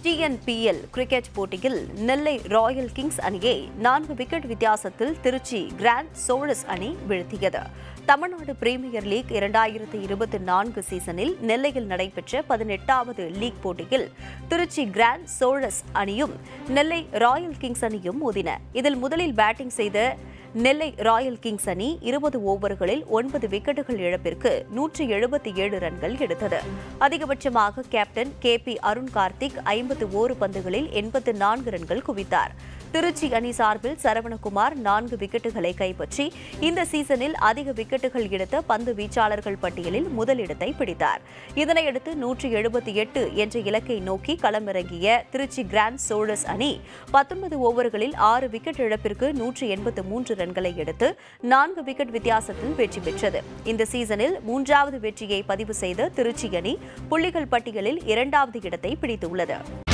TNPL cricket போட்டியில் நெல்லை Royal Kings அணியை நான்கு விக்கெட் வித்தியாசத்தில் திருச்சி கிராண்ட் சோழஸ் அணி வீழ்த்தியது தமிழ்நாடு பிரீமியர் லீக் இரண்டாயிரத்து இருபத்தி நான்கு சீசனில் நெல்லையில் நடைபெற்ற பதினெட்டாவது லீக் போட்டியில் திருச்சி கிராண்ட் சோழஸ் அணியும் நெல்லை ராயல் கிங்ஸ் அணியும் மோதின இதில் முதலில் பேட்டிங் செய்த நெல்லை ராயல் கிங்ஸ் அணி இருபது ஓவர்களில் ஒன்பது விக்கெட்டுகள் இழப்பிற்கு நூற்றி எழுபத்தி ஏழு ரன்கள் எடுத்தது அதிகபட்சமாக captain K P Arun Karthik ஐம்பத்து ஓரு பந்துகளில் எண்பத்து நான்கு ரன்கள் குவித்தார் திருச்சி அணி சார்பில் சரவணகுமார் நான்கு விக்கெட்டுகளை கைப்பற்றி இந்த சீசனில் அதிக விக்கெட்டுகள் எடுத்த பந்து வீச்சாளர்கள் பட்டியலில் முதலிடத்தை பிடித்தார் இதனையடுத்து நூற்றி எழுபத்தி எட்டு என்ற இலக்கை நோக்கி களமிறங்கிய திருச்சி கிராண்ட் சோழஸ் அணி பத்தொன்பது ஓவர்களில் ஆறு விக்கெட் இழப்பிற்கு நூற்றி எண்பத்து மூன்று ரன்களை எடுத்து நான்கு விக்கெட் வித்தியாசத்தில் வெற்றி பெற்றது இந்த சீசனில் மூன்றாவது வெற்றியை பதிவு செய்த திருச்சி அணி புள்ளிகள் பட்டியலில் இரண்டாவது இடத்தை பிடித்துள்ளது